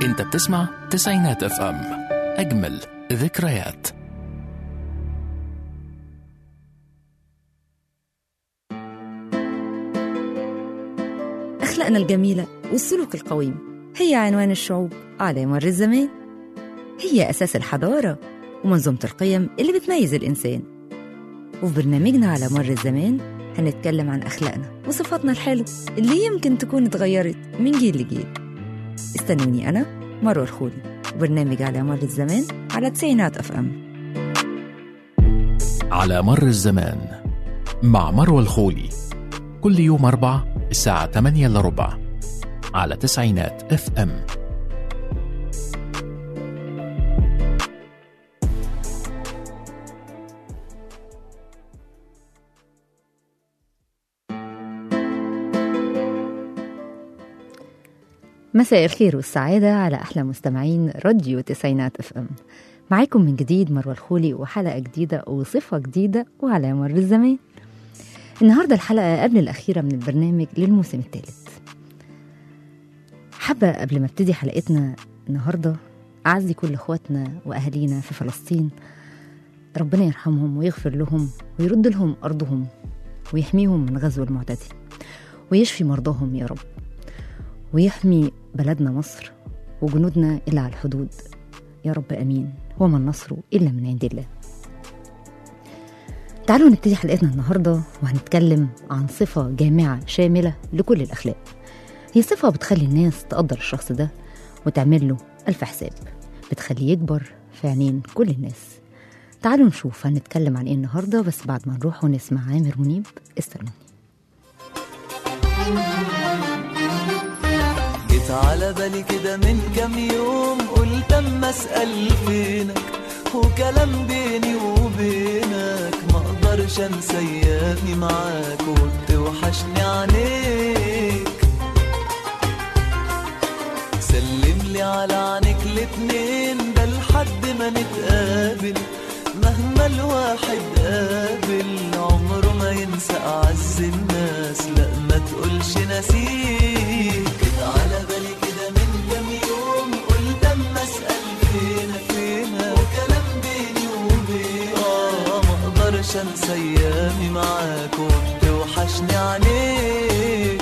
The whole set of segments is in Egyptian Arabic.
انت بتسمع تسعينات اف ام اجمل ذكريات أخلاقنا الجميلة والسلوك القويم هي عنوان الشعوب على مر الزمان هي أساس الحضارة ومنظومة القيم اللي بتميز الإنسان وفي برنامجنا على مر الزمان هنتكلم عن أخلاقنا وصفاتنا الحلوة اللي يمكن تكون اتغيرت من جيل لجيل استنوني أنا مروة الخولي وبرنامج على مر الزمان على تسعينات أف أم على مر الزمان مع مروى الخولي كل يوم أربع الساعة 8 إلا ربع على تسعينات اف ام مساء الخير والسعادة على أحلى مستمعين راديو تسعينات اف ام معاكم من جديد مروة الخولي وحلقة جديدة وصفة جديدة وعلى مر الزمان النهاردة الحلقة قبل الأخيرة من البرنامج للموسم الثالث حابة قبل ما ابتدي حلقتنا النهاردة أعزي كل إخواتنا وأهالينا في فلسطين ربنا يرحمهم ويغفر لهم ويرد لهم أرضهم ويحميهم من غزو المعتدي ويشفي مرضاهم يا رب ويحمي بلدنا مصر وجنودنا اللي على الحدود يا رب امين وما النصر الا من عند الله تعالوا نبتدي حلقتنا النهارده وهنتكلم عن صفه جامعه شامله لكل الاخلاق هي صفه بتخلي الناس تقدر الشخص ده وتعمل له الف حساب بتخليه يكبر في عينين كل الناس تعالوا نشوف هنتكلم عن ايه النهارده بس بعد ما نروح ونسمع عامر منيب استنوني جيت على بالي كده من كام يوم قلت اما اسال فينك وكلام بيني وبينك ما اقدرش انسى ايامي معاك وبتوحشني عليك سلم لي على عينك الاتنين ده لحد ما نتقابل مهما الواحد قابل عمره ما ينسى اعز الناس لا ما تقولش نسيك جيت على بالي كده من كام يوم قلت اما اسال فينك فينك وكلام بيني وبينك اه ما اقدرش انسى ايامي معاك وبتوحشني عليك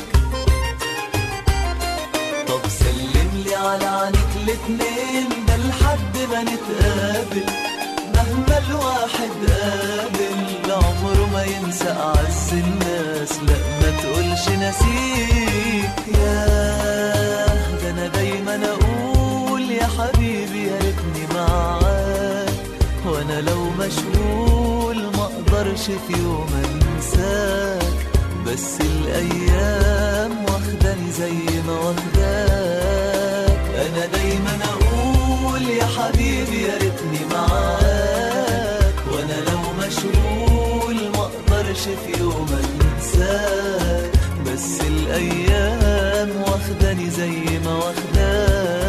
طب سلم لي على عينك الاتنين ده لحد ما نتقابل مهما الواحد قابل عمره ما ينسى أعز الناس لا ما تقولش نسيك يا ده أنا دايما أقول يا حبيبي يا ريتني معاك وأنا لو مشغول ما أقدرش في يوم أنساك بس الأيام واخداني زي ما واخداك أنا دايما أقول يا حبيبي يا ريتني معاك وأنا لو مشغول ما أقدرش في يوم أنساك بس الأيام واخداني زي ما واخداك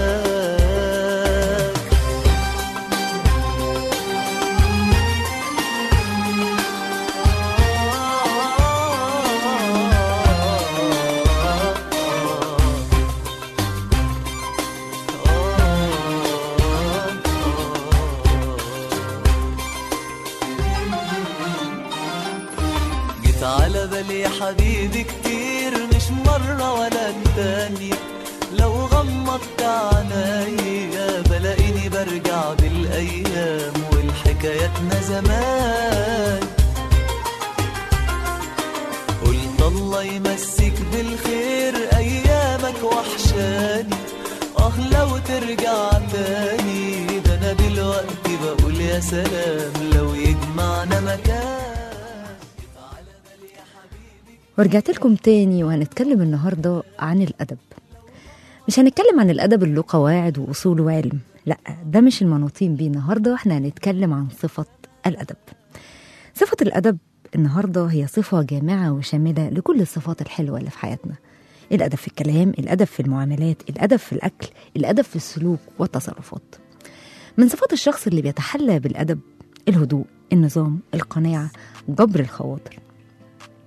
جيت على بالي يا حبيبي كتير مش مرة ولا التانية لو غمضت عينيا بلاقيني برجع بالأيام والحكاياتنا زمان قلت الله يمسك بالخير أيامك وحشاني آه لو ترجع تاني ده أنا دلوقتي بقول يا سلام لو يجمعنا مكان ورجعت لكم تاني وهنتكلم النهارده عن الادب مش هنتكلم عن الادب اللي له قواعد واصول وعلم لا ده مش المنوطين بيه النهارده احنا هنتكلم عن صفه الادب صفه الادب النهارده هي صفه جامعه وشامله لكل الصفات الحلوه اللي في حياتنا الادب في الكلام الادب في المعاملات الادب في الاكل الادب في السلوك والتصرفات من صفات الشخص اللي بيتحلى بالادب الهدوء النظام القناعه جبر الخواطر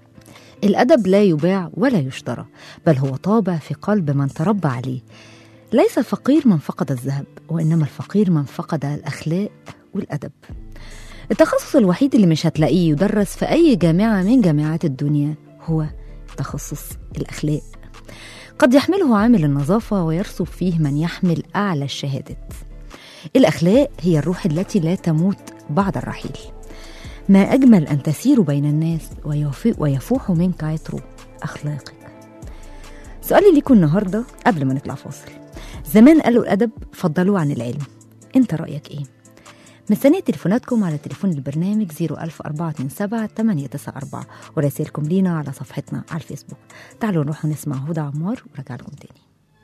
الأدب لا يباع ولا يشترى بل هو طابع في قلب من تربى عليه ليس الفقير من فقد الذهب وإنما الفقير من فقد الأخلاق والأدب التخصص الوحيد اللي مش هتلاقيه يدرس في أي جامعة من جامعات الدنيا هو تخصص الأخلاق قد يحمله عامل النظافة ويرسب فيه من يحمل أعلى الشهادات الأخلاق هي الروح التي لا تموت بعد الرحيل ما أجمل أن تسير بين الناس ويف- ويفوح منك عطر أخلاقك سؤالي ليكم النهاردة قبل ما نطلع فاصل زمان قالوا الأدب فضلوه عن العلم أنت رأيك إيه؟ مستنية تليفوناتكم على تليفون البرنامج 01427 894 ورسائلكم لينا على صفحتنا على الفيسبوك تعالوا نروح نسمع هدى عمار ورجع لكم تاني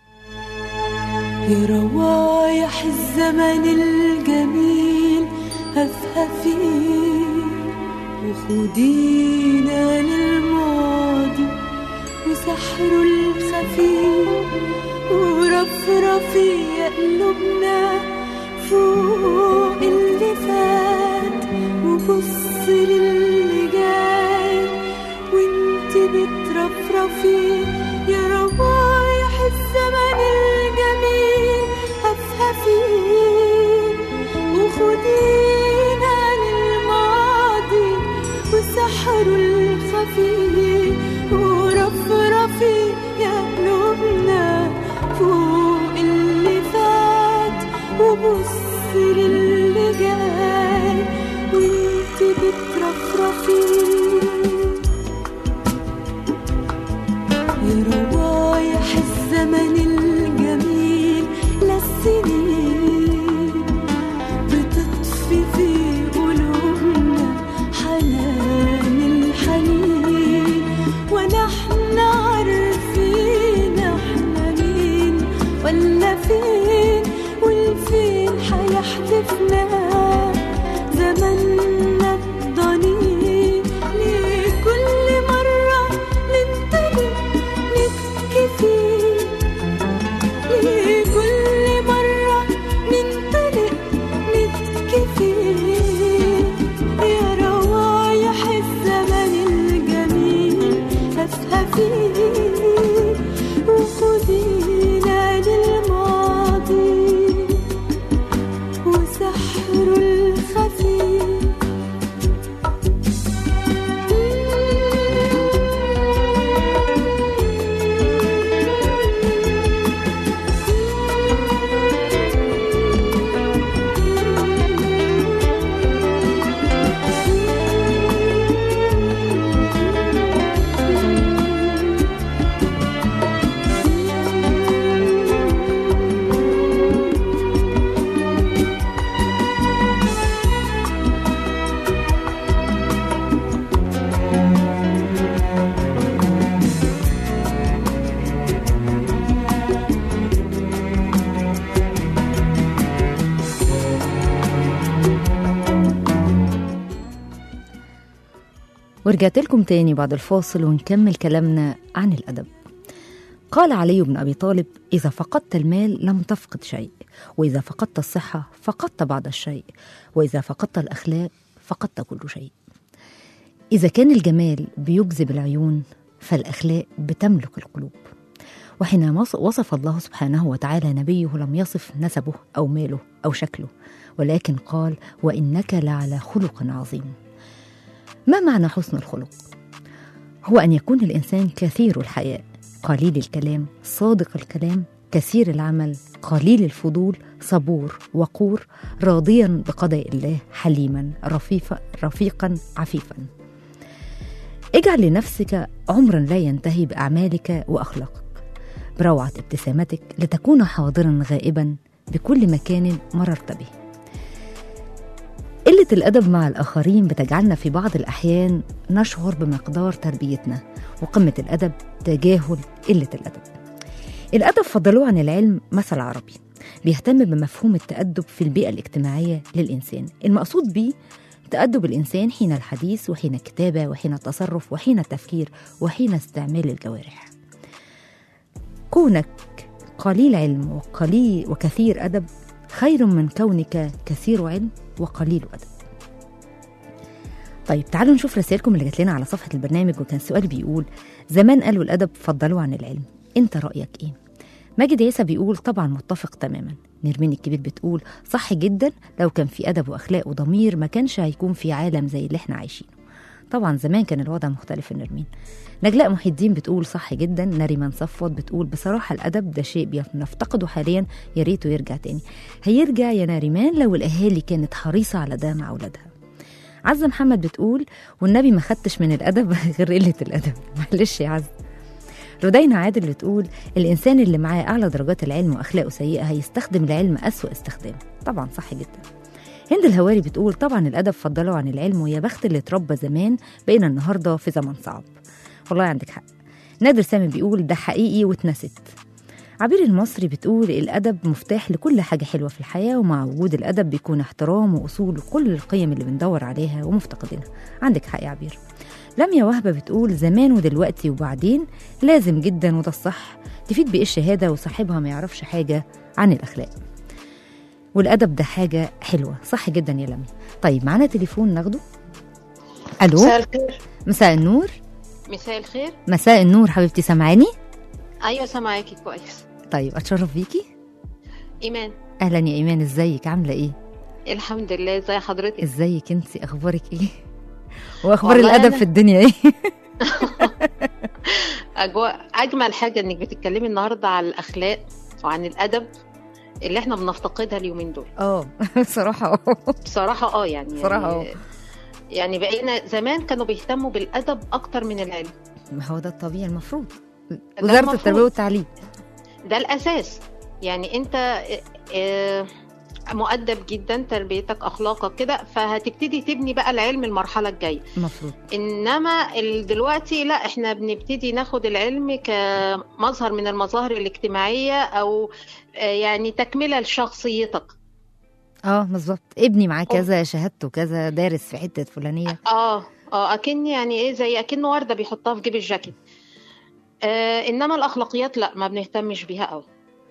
يا روايح الزمن الجميل هفهفي وخدينا للماضي وسحره الخفي ورفرفي يا قلوبنا فوق اللي فات وبص للي جاي وانت بترفرفي يا روايح الزمن الجميل هفهفي وخدينا للماضي وسحره الخفي ورفرفي يا قلوبنا فوق اللي فات وبص للي جاي وانت بترفرفي يا روايح الزمن الجميل للسنين بتطفي في قلوبنا حنان الحنين ونحن عارفين احنا مين ولا فين والفين حيحدفنا زمننا الضنين ليه كل مرة ننتبه نبكي فيه ليه كل مرة ننطلق نبكي فيه يا روايح الزمن الجميل هفهفيه وخدينا للماضي وسحره الخفي ورجعت لكم تاني بعد الفاصل ونكمل كلامنا عن الأدب قال علي بن أبي طالب إذا فقدت المال لم تفقد شيء وإذا فقدت الصحة فقدت بعض الشيء وإذا فقدت الأخلاق فقدت كل شيء إذا كان الجمال بيجذب العيون فالأخلاق بتملك القلوب وحين وص- وصف الله سبحانه وتعالى نبيه لم يصف نسبه أو ماله أو شكله ولكن قال وإنك لعلى خلق عظيم ما معنى حسن الخلق؟ هو أن يكون الإنسان كثير الحياء قليل الكلام صادق الكلام كثير العمل قليل الفضول صبور وقور راضيا بقضاء الله حليما رفيفا رفيقا عفيفا اجعل لنفسك عمرا لا ينتهي بأعمالك وأخلاقك بروعة ابتسامتك لتكون حاضرا غائبا بكل مكان مررت به قلة الأدب مع الآخرين بتجعلنا في بعض الأحيان نشعر بمقدار تربيتنا وقمة الأدب تجاهل قلة الأدب الأدب فضلوه عن العلم مثل عربي بيهتم بمفهوم التأدب في البيئة الاجتماعية للإنسان المقصود به تأدب الإنسان حين الحديث وحين الكتابة وحين التصرف وحين التفكير وحين استعمال الجوارح كونك قليل علم وقليل وكثير أدب خير من كونك كثير علم وقليل أدب طيب تعالوا نشوف رسائلكم اللي جات لنا على صفحة البرنامج وكان سؤال بيقول زمان قالوا الأدب فضلوه عن العلم أنت رأيك إيه؟ ماجد عيسى بيقول طبعا متفق تماما نرمين الكبير بتقول صح جدا لو كان في أدب وأخلاق وضمير ما كانش هيكون في عالم زي اللي احنا عايشينه طبعا زمان كان الوضع مختلف في نرمين نجلاء محي الدين بتقول صح جدا نريمان صفوت بتقول بصراحة الأدب ده شيء بنفتقده حاليا يا ريته يرجع تاني هيرجع يا ناريمان لو الأهالي كانت حريصة على ده مع أولادها عزة محمد بتقول والنبي ما خدتش من الأدب غير قلة الأدب معلش يا عزة رودينا عادل بتقول الإنسان اللي معاه أعلى درجات العلم وأخلاقه سيئة هيستخدم العلم أسوأ استخدام طبعا صح جدا هند الهواري بتقول طبعا الأدب فضله عن العلم ويا بخت اللي اتربى زمان بقينا النهاردة في زمن صعب والله عندك حق نادر سامي بيقول ده حقيقي واتنست عبير المصري بتقول الأدب مفتاح لكل حاجة حلوة في الحياة ومع وجود الأدب بيكون احترام وأصول وكل القيم اللي بندور عليها ومفتقدينها عندك حق يا عبير لميا وهبة بتقول زمان ودلوقتي وبعدين لازم جدا وده الصح تفيد بإيه الشهادة وصاحبها ما يعرفش حاجة عن الأخلاق والأدب ده حاجة حلوة صح جدا يا لميا طيب معانا تليفون ناخده ألو مساء الخير مساء النور مساء الخير مساء النور حبيبتي سامعاني ايوه سامعاكي كويس طيب أتشرف بيكي ايمان أهلا يا إيمان إزيك عاملة إيه الحمد لله ازي حضرتك ازيك انت اخبارك ايه واخبار والله الادب أنا- في الدنيا ايه اجواء اجمل حاجه انك بتتكلمي النهارده على الاخلاق وعن الادب اللي احنا بنفتقدها اليومين دول اه بصراحه اه بصراحه اه يعني بصراحة آه. يعني, يعني بقينا زمان كانوا بيهتموا بالادب اكتر من العلم ما هو ده الطبيعي المفروض وزاره المفروض. التربيه والتعليم ده الاساس يعني انت آه، آه، مؤدب جدا تربيتك اخلاقك كده فهتبتدي تبني بقى العلم المرحله الجايه المفروض انما ال- دلوقتي لا احنا بنبتدي ناخد العلم كمظهر من المظاهر الاجتماعيه او آه، يعني تكمله لشخصيتك اه بالظبط ابني معاه كذا شهادته كذا دارس في حته فلانيه اه اه اكن يعني ايه زي اكنه ورده بيحطها في جيب الجاكيت آه انما الاخلاقيات لا ما بنهتمش بيها قوي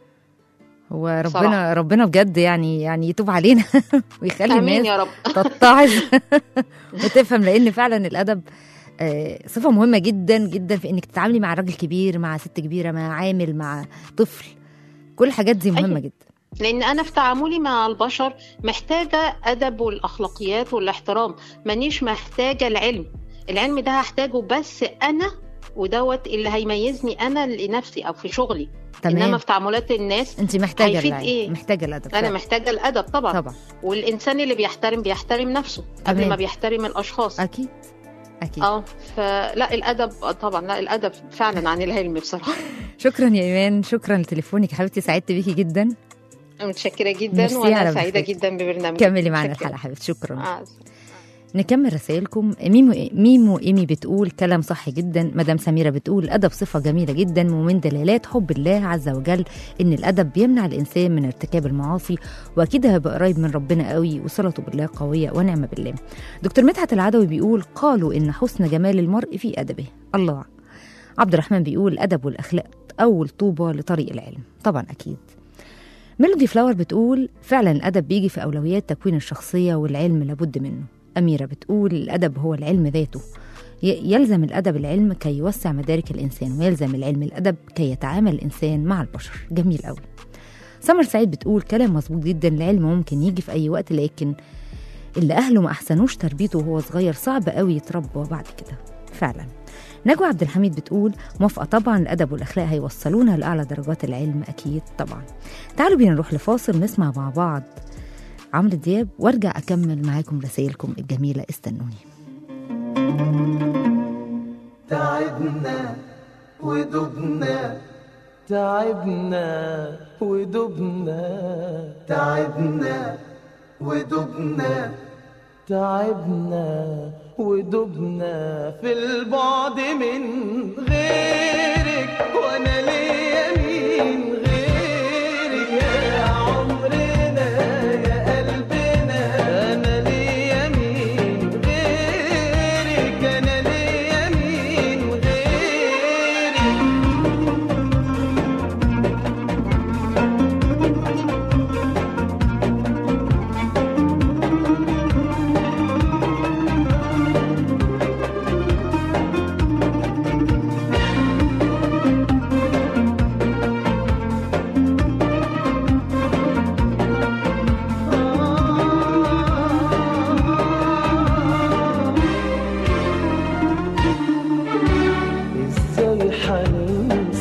هو ربنا صراحة. ربنا بجد يعني يعني يتوب علينا ويخلي امين الناس يا رب تتعظ وتفهم لان فعلا الادب آه، صفه مهمه جدا جدا في انك تتعاملي مع راجل كبير مع ست كبيره مع عامل مع طفل كل الحاجات دي مهمه أيوة. جدا لان انا في تعاملي مع البشر محتاجه ادب والاخلاقيات والاحترام مانيش محتاجه العلم العلم ده هحتاجه بس انا ودوت اللي هيميزني انا لنفسي او في شغلي انما تمام في تعاملات الناس انت محتاجه هيفيد العلم إيه؟ محتاجه الادب انا فعلا. محتاجه الادب طبعا, طبعا والانسان اللي بيحترم بيحترم نفسه قبل تمام. ما بيحترم الاشخاص اكيد اكيد اه فلا الادب آه، طبعا لا الادب فعلا عن العلم بصراحه شكرا يا ايمان شكرا لتليفونك يا حبيبتي سعدت بيكي جدا متشكره جدا ميرسي على وانا سعيده مداخلتك. جدا ببرنامج كملي معنا متشكرة. الحلقه حبيبتي شكرا آه. نكمل رسائلكم ميمو ميمو ايمي بتقول كلام صح جدا مدام سميره بتقول الادب صفه جميله جدا ومن دلالات حب الله عز وجل ان الادب بيمنع الانسان من ارتكاب المعاصي واكيد هيبقى قريب من ربنا قوي وصلته بالله قويه ونعم بالله دكتور مدحت العدوي بيقول قالوا ان حسن جمال المرء في ادبه الله عبد الرحمن بيقول الادب والاخلاق اول طوبه لطريق العلم طبعا اكيد ميلودي فلاور بتقول فعلا الادب بيجي في اولويات تكوين الشخصيه والعلم لابد منه أميرة بتقول الأدب هو العلم ذاته ي- يلزم الأدب العلم كي يوسع مدارك الإنسان ويلزم العلم الأدب كي يتعامل الإنسان مع البشر جميل قوي سمر سعيد بتقول كلام مظبوط جدا العلم ممكن يجي في أي وقت لكن اللي أهله ما أحسنوش تربيته وهو صغير صعب قوي يتربى بعد كده فعلا نجوى عبد الحميد بتقول موافقة طبعا الأدب والأخلاق هيوصلونا لأعلى درجات العلم أكيد طبعا تعالوا بينا نروح لفاصل نسمع مع بعض عمرو دياب وارجع اكمل معاكم رسائلكم الجميله استنوني تعبنا ودبنا تعبنا ودبنا تعبنا ودبنا تعبنا ودبنا في البعد من غيرك وانا ليا مين غيرك يا عمرنا يا قلبنا انا ليا مين غيرك انا ليا مين غيرك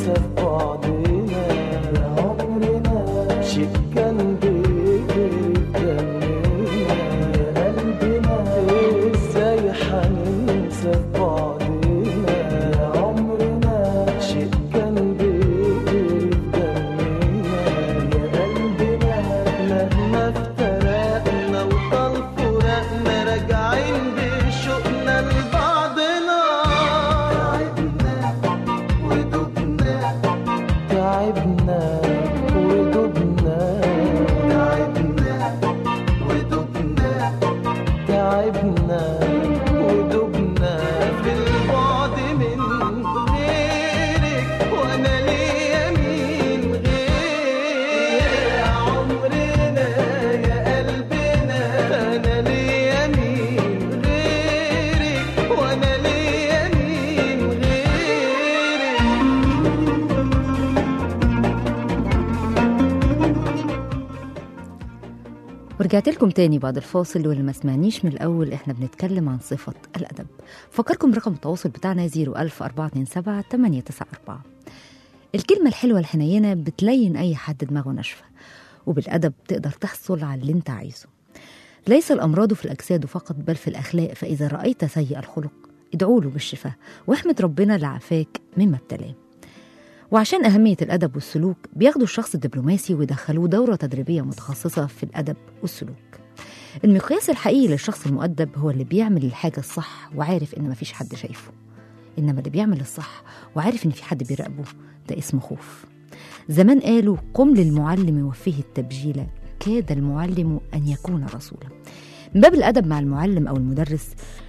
ننسى بعضنا يا عمرنا شيء كان بيجري في دمنا يا قلبنا ازاي حننسى بعضنا يا عمرنا شيء كان بيجري في دمنا يا قلبنا مهما افترقنا وطال فراقنا راجعين بشوقنا لبعضنا تعبنا ودوبنا تعبنا ودوبنا تعبنا ودوبنا تعبنا ودوبنا في البعد من غيرك وانا ليا مين غيرك يا عمرنا يا قلبنا انا ليا مين غيرك وانا ليا مين غيرك ورجعت لكم تاني بعد الفاصل واللي ما سمعنيش من الأول إحنا بنتكلم عن صفة الأدب فكركم رقم التواصل بتاعنا 01427 894 الكلمة الحلوة الحنينة بتلين أي حد دماغه ناشفة وبالأدب تقدر تحصل على اللي أنت عايزه ليس الأمراض في الأجساد فقط بل في الأخلاق فإذا رأيت سيء الخلق ادعوا له بالشفاء واحمد ربنا اللي عافاك مما ابتلاه وعشان أهمية الأدب والسلوك بياخدوا الشخص الدبلوماسي ويدخلوه دورة تدريبية متخصصة في الأدب والسلوك المقياس الحقيقي للشخص المؤدب هو اللي بيعمل الحاجة الصح وعارف إن مفيش حد شايفه إنما اللي بيعمل الصح وعارف إن في حد بيراقبه ده اسمه خوف زمان قالوا قم للمعلم وفيه التبجيل كاد المعلم أن يكون رسولا من باب الأدب مع المعلم أو المدرس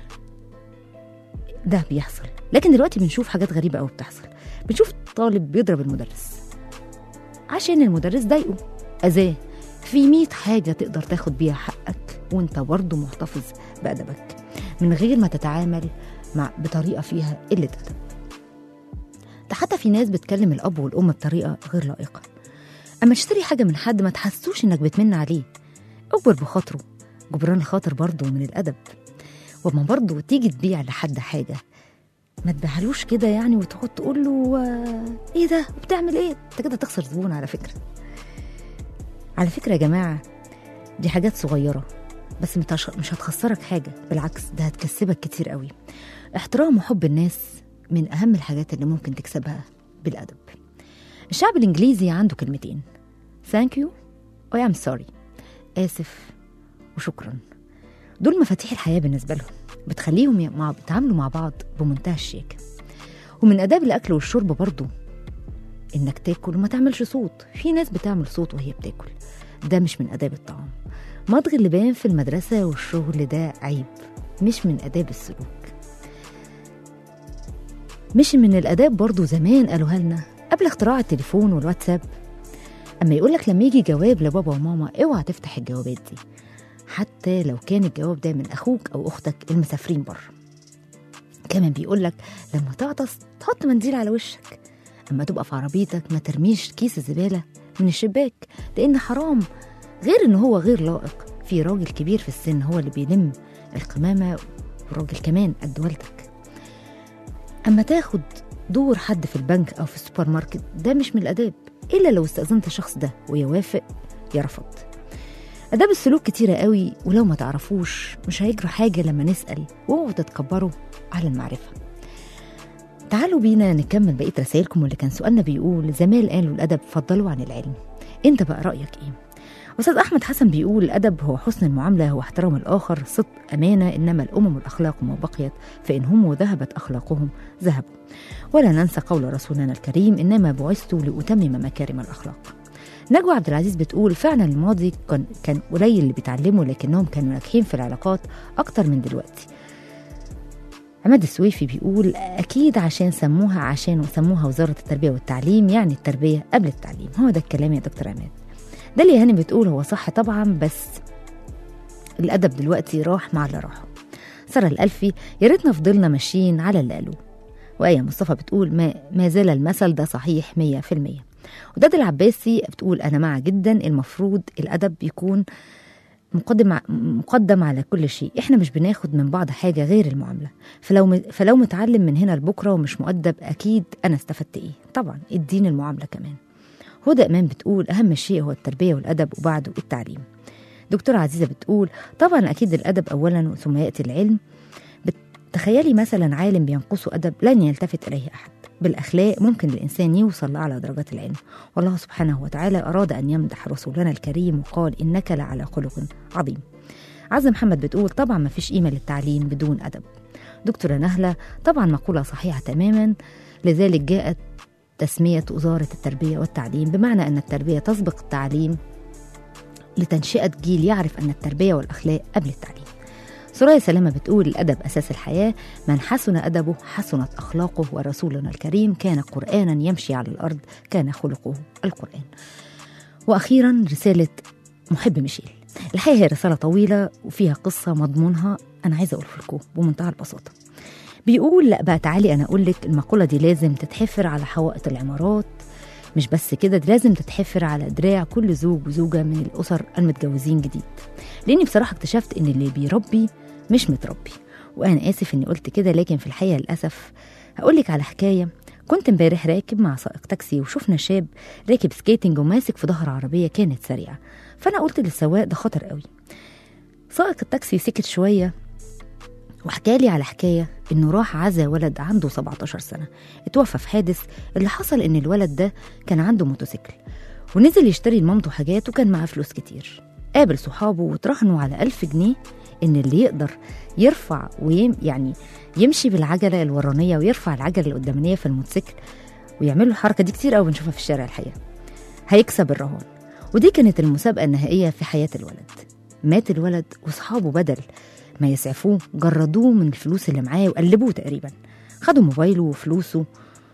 ده بيحصل لكن دلوقتي بنشوف حاجات غريبة أوي بتحصل بنشوف طالب بيضرب المدرس عشان المدرس ضايقه أذاه في مية حاجة تقدر تاخد بيها حقك وانت برضه محتفظ بأدبك من غير ما تتعامل مع بطريقة فيها قلة أدب ده حتى في ناس بتكلم الأب والأم بطريقة غير لائقة أما تشتري حاجة من حد ما تحسوش إنك بتمن عليه اجبر بخاطره جبران الخاطر برضه من الأدب وما برضه تيجي تبيع لحد حاجة ما تبيعلوش كده يعني وتقعد تقول له آه، ايه ده بتعمل ايه انت كده تخسر زبون على فكره على فكره يا جماعه دي حاجات صغيره بس متش- مش هتخسرك حاجه بالعكس ده هتكسبك كتير قوي احترام وحب الناس من اهم الحاجات اللي ممكن تكسبها بالادب الشعب الانجليزي عنده كلمتين ثانك يو و ام سوري اسف وشكرا دول مفاتيح الحياه بالنسبه لهم بتخليهم ي- مع بيتعاملوا مع بعض بمنتهى الشياكه ومن آداب الأكل والشرب برضو إنك تاكل وما تعملش صوت في ناس بتعمل صوت وهي بتاكل ده مش من آداب الطعام مضغ اللبان في المدرسة والشغل ده عيب مش من آداب السلوك مش من الآداب برضو زمان قالوها لنا قبل اختراع التليفون والواتساب أما يقولك لما يجي جواب لبابا وماما اوعى تفتح الجوابات دي حتى لو كان الجواب ده من أخوك أو أختك المسافرين بره كمان بيقولك لما تعطس تحط منديل على وشك اما تبقى في عربيتك ما ترميش كيس الزباله من الشباك لان حرام غير ان هو غير لائق في راجل كبير في السن هو اللي بيلم القمامه وراجل كمان قد والدك اما تاخد دور حد في البنك او في السوبر ماركت ده مش من الاداب الا لو استاذنت الشخص ده ويوافق يرفض آداب السلوك كتيرة قوي ولو ما تعرفوش مش هيجرى حاجة لما نسأل واوعوا تتكبروا على المعرفة تعالوا بينا نكمل بقية رسائلكم واللي كان سؤالنا بيقول زمان قالوا الأدب فضلوا عن العلم انت بقى رأيك ايه؟ أستاذ أحمد حسن بيقول الأدب هو حسن المعاملة هو احترام الآخر صدق أمانة إنما الأمم الأخلاق ما بقيت فإن هم ذهبت أخلاقهم ذهبوا ولا ننسى قول رسولنا الكريم إنما بعثت لأتمم مكارم الأخلاق نجوى عبد العزيز بتقول فعلا الماضي كان كان قليل اللي بيتعلموا لكنهم كانوا ناجحين في العلاقات أكتر من دلوقتي عماد السويفي بيقول أكيد عشان سموها عشان سموها وزارة التربية والتعليم يعني التربية قبل التعليم هو ده الكلام يا دكتور عماد ده اللي هاني بتقول هو صح طبعا بس الأدب دلوقتي راح مع اللي راحوا سارة الألفي يا ريتنا فضلنا ماشيين على اللي قالوه وآية مصطفى بتقول ما, ما زال المثل ده صحيح مية في المية وداد العباسي بتقول أنا مع جدا المفروض الأدب يكون مقدم مقدم على كل شيء احنا مش بناخد من بعض حاجة غير المعاملة فلو فلو متعلم من هنا لبكرة ومش مؤدب أكيد أنا استفدت إيه طبعا الدين المعاملة كمان هدى إمام بتقول أهم شيء هو التربية والأدب وبعده التعليم دكتورة عزيزة بتقول طبعا أكيد الأدب أولا ثم يأتي العلم بت- تخيلي مثلا عالم بينقصه أدب لن يلتفت إليه أحد بالأخلاق ممكن الإنسان يوصل لأعلى درجات العلم والله سبحانه وتعالى أراد أن يمدح رسولنا الكريم وقال إنك لعلى خلق عظيم عزة محمد بتقول طبعا ما فيش قيمة للتعليم بدون أدب دكتورة نهلة طبعا مقولة صحيحة تماما لذلك جاءت تسمية وزارة التربية والتعليم بمعنى أن التربية تسبق التعليم لتنشئة جيل يعرف أن التربية والأخلاق قبل التعليم سوريا سلامة بتقول الأدب أساس الحياة من حسن أدبه حسنت أخلاقه ورسولنا الكريم كان قرآنا يمشي على الأرض كان خلقه القرآن وأخيرا رسالة محب ميشيل الحقيقة هي رسالة طويلة وفيها قصة مضمونها أنا عايزة أقول لكم بمنتهى البساطة بيقول لا بقى تعالي أنا أقول لك المقولة دي لازم تتحفر على حوائط العمارات مش بس كده دي لازم تتحفر على دراع كل زوج وزوجة من الأسر المتجوزين جديد لأني بصراحة اكتشفت إن اللي بيربي مش متربي وأنا آسف إني قلت كده لكن في الحقيقة للأسف هقولك على حكاية كنت امبارح راكب مع سائق تاكسي وشفنا شاب راكب سكيتنج وماسك في ظهر عربية كانت سريعة فأنا قلت للسواق ده خطر قوي سائق التاكسي سكت شوية وحكالي على حكاية إنه راح عزا ولد عنده 17 سنة اتوفى في حادث اللي حصل إن الولد ده كان عنده موتوسيكل ونزل يشتري لمامته حاجات وكان معاه فلوس كتير قابل صحابه وتراهنوا على ألف جنيه إن اللي يقدر يرفع ويم يعني يمشي بالعجلة الورانية ويرفع العجلة القدامانية في الموتوسيكل ويعملوا الحركة دي كتير قوي بنشوفها في الشارع الحقيقة هيكسب الرهان ودي كانت المسابقة النهائية في حياة الولد مات الولد وصحابه بدل ما يسعفوه جردوه من الفلوس اللي معاه وقلبوه تقريبا خدوا موبايله وفلوسه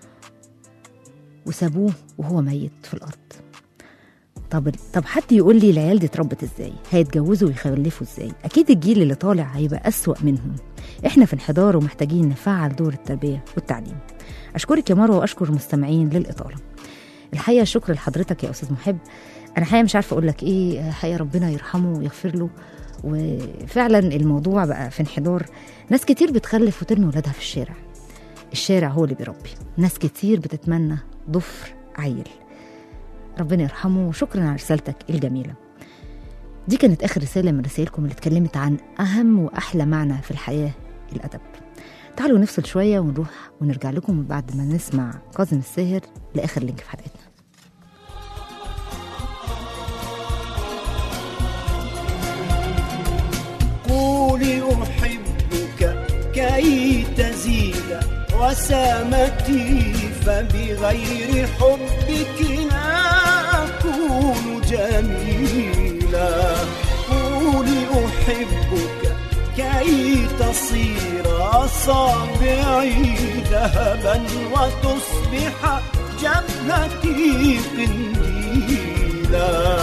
وسابوه وهو ميت في الأرض طب طب حد يقول لي العيال دي اتربت ازاي هيتجوزوا ويخلفوا ازاي اكيد الجيل اللي طالع هيبقى اسوا منهم احنا في انحدار ومحتاجين نفعل دور التربيه والتعليم اشكرك يا مروه واشكر المستمعين للاطاله الحقيقه شكر لحضرتك يا استاذ محب انا حقيقه مش عارفه اقول لك ايه حقيقه ربنا يرحمه ويغفر له وفعلا الموضوع بقى في انحدار ناس كتير بتخلف وترمي ولادها في الشارع الشارع هو اللي بيربي ناس كتير بتتمنى ضفر عيل ربنا يرحمه وشكرا على رسالتك الجميلة دي كانت آخر رسالة من رسائلكم اللي اتكلمت عن أهم وأحلى معنى في الحياة الأدب تعالوا نفصل شوية ونروح ونرجع لكم بعد ما نسمع كاظم الساهر لآخر لينك في حلقتنا قولي أحبك كي تزيد وسامتي فبغير حبك لا أكون جميلا قولي أحبك كي تصير أصابعي ذهبا وتصبح جبهتي قنديلا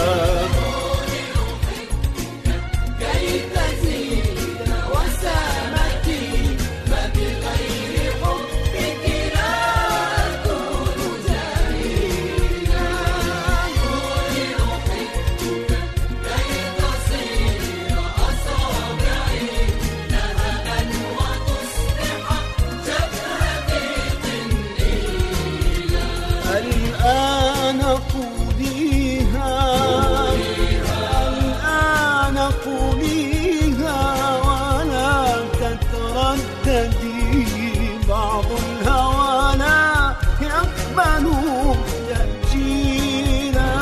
الآن قوليها الآن قوليها ولا تترددي بعض الهوى لا يقبل تأجيلا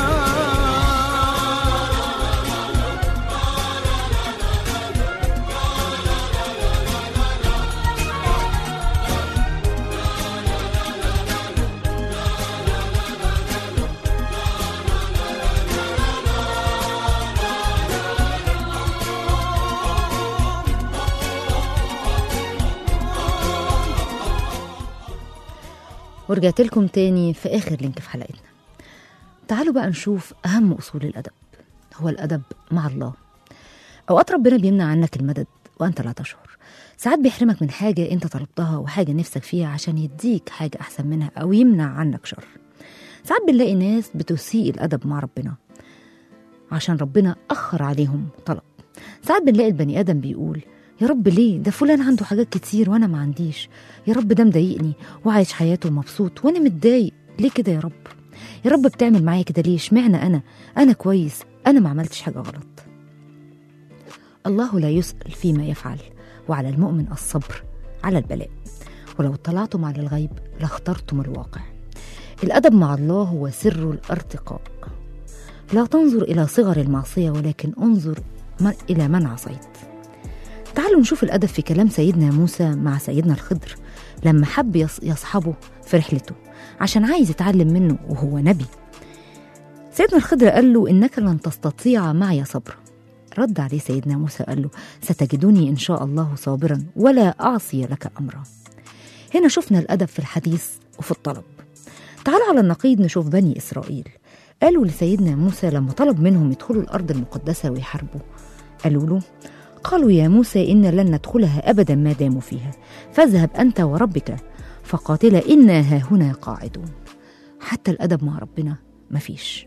ورجعت لكم تاني في آخر لينك في حلقتنا تعالوا بقى نشوف أهم أصول الأدب هو الأدب مع الله أوقات ربنا بيمنع عنك المدد وأنت لا تشعر ساعات بيحرمك من حاجة أنت طلبتها وحاجة نفسك فيها عشان يديك حاجة أحسن منها أو يمنع عنك شر ساعات بنلاقي ناس بتسيء الأدب مع ربنا عشان ربنا أخر عليهم طلب ساعات بنلاقي البني آدم بيقول يا رب ليه ده فلان عنده حاجات كتير وأنا ما عنديش يا رب ده مضايقني وعايش حياته مبسوط وأنا متضايق ليه كده يا رب يا رب بتعمل معايا كده ليه اشمعنى أنا أنا كويس أنا ما عملتش حاجة غلط الله لا يسأل فيما يفعل وعلى المؤمن الصبر على البلاء ولو اطلعتم على الغيب لاخترتم الواقع الأدب مع الله هو سر الارتقاء لا تنظر إلى صغر المعصية ولكن انظر من إلى من عصيت تعالوا نشوف الأدب في كلام سيدنا موسى مع سيدنا الخضر لما حب يص- يصحبه في رحلته عشان عايز يتعلم منه وهو نبي سيدنا الخضر قال له إنك لن تستطيع معي صبرا رد عليه سيدنا موسى قال له ستجدني إن شاء الله صابرا ولا أعصي لك أمرا هنا شفنا الأدب في الحديث وفي الطلب تعالوا على النقيض نشوف بني إسرائيل قالوا لسيدنا موسى لما طلب منهم يدخلوا الأرض المقدسة ويحاربوا قالوا له قالوا يا موسى إن لن ندخلها أبدا ما داموا فيها فاذهب أنت وربك فقاتلا إنا هاهنا قاعدون حتى الأدب مع ربنا مفيش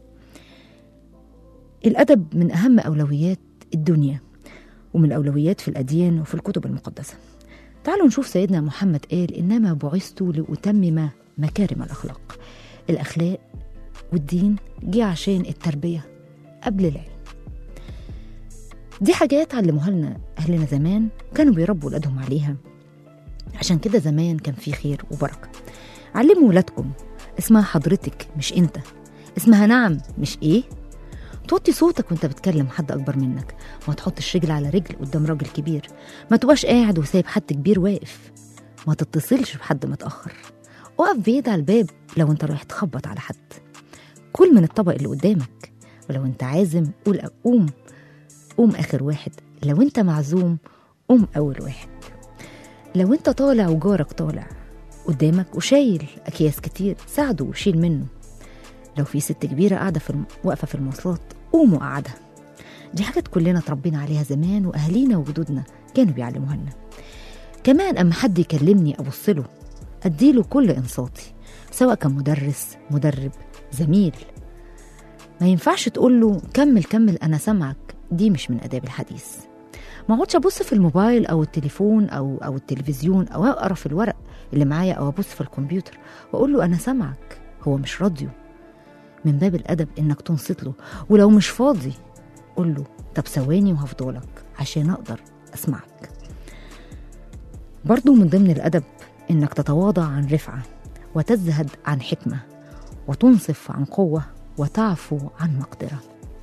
الأدب من أهم أولويات الدنيا ومن الأولويات في الأديان وفي الكتب المقدسة تعالوا نشوف سيدنا محمد قال إنما بعثت لأتمم مكارم الأخلاق الأخلاق والدين جه عشان التربية قبل العلم دي حاجات علموها لنا أهلنا زمان كانوا بيربوا ولادهم عليها عشان كده زمان كان في خير وبركة علموا ولادكم اسمها حضرتك مش انت اسمها نعم مش ايه توطي صوتك وانت بتكلم حد اكبر منك ما تحطش رجل على رجل قدام راجل كبير ما تبقاش قاعد وسايب حد كبير واقف ما تتصلش بحد متاخر اقف بعيد على الباب لو انت رايح تخبط على حد كل من الطبق اللي قدامك ولو انت عازم قول قوم قوم اخر واحد لو انت معزوم قوم اول واحد لو انت طالع وجارك طالع قدامك وشايل اكياس كتير ساعده وشيل منه لو في ست كبيرة قاعدة في الم... واقفة في المواصلات قوموا قعدها دي حاجات كلنا اتربينا عليها زمان وأهالينا وجدودنا كانوا بيعلموها لنا كمان أما حد يكلمني أبص له أديله كل إنصاتي سواء كان مدرس مدرب زميل ما ينفعش تقول له كمل كمل أنا سامعك دي مش من آداب الحديث ما اقعدش ابص في الموبايل او التليفون او او التلفزيون او اقرا في الورق اللي معايا او ابص في الكمبيوتر واقول له انا سامعك هو مش راديو من باب الادب انك تنصت له ولو مش فاضي قول له طب ثواني وهفضلك عشان اقدر اسمعك برضو من ضمن الادب انك تتواضع عن رفعه وتزهد عن حكمه وتنصف عن قوه وتعفو عن مقدره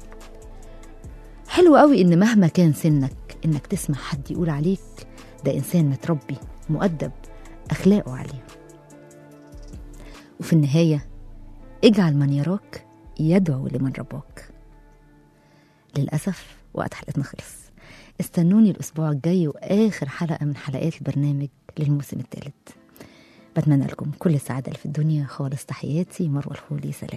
حلو قوي ان مهما كان سنك انك تسمع حد يقول عليك ده انسان متربي مؤدب اخلاقه عاليه وفي النهايه اجعل من يراك يدعو لمن رباك للاسف وقت حلقتنا خلص استنوني الاسبوع الجاي واخر حلقه من حلقات البرنامج للموسم الثالث بتمنى لكم كل السعاده اللي في الدنيا خالص تحياتي مروه الخولي سلام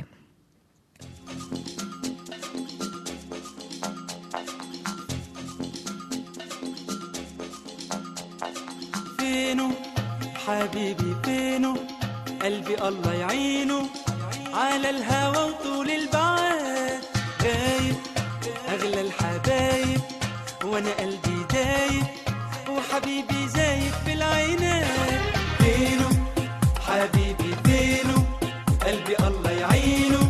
فينه حبيبي فينه قلبي الله يعينه على الهوى وطول البعاد غايب اغلى الحبايب وانا قلبي دايب وحبيبي زايد في العينات فينه حبيبي فينه قلبي الله يعينه